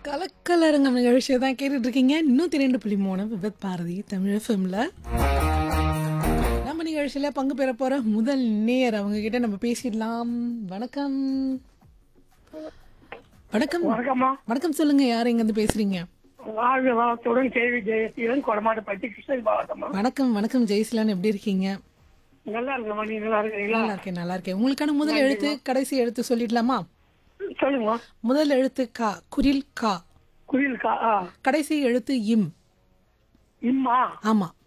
கலக்கலரங்கம் நிகழ்ச்சியை தான் கேட்டுட்டு இருக்கீங்க நூற்றி ரெண்டு புள்ளி மூணு விபத் பாரதி தமிழ் ஃபிலிமில் நம்ம நிகழ்ச்சியில் பங்கு பெற போகிற முதல் நேர் அவங்க கிட்ட நம்ம பேசிடலாம் வணக்கம் வணக்கம் வணக்கம்மா வணக்கம் சொல்லுங்க யார் எங்கேருந்து பேசுறீங்க வாழ்க வளத்துடன் கேள்வி ஜெயசீலன் கொடமாட்டப்பட்டி கிருஷ்ணகிரி மாவட்டம்மா வணக்கம் வணக்கம் ஜெய்சிலான் எப்படி இருக்கீங்க நல்லா இருக்கம்மா நீங்க நல்லா இருக்கீங்களா நல்லா இருக்கேன் நல்லா இருக்கேன் உங்களுக்கான முதல் எழுத்து கடைசி எழுத்து சொல்லிடலாமா சொல்லுங்க முதல் எழுத்து கா குரில் கா குயில் கா ஆ கடைசி எழுத்து இம் இம்மா ஆமா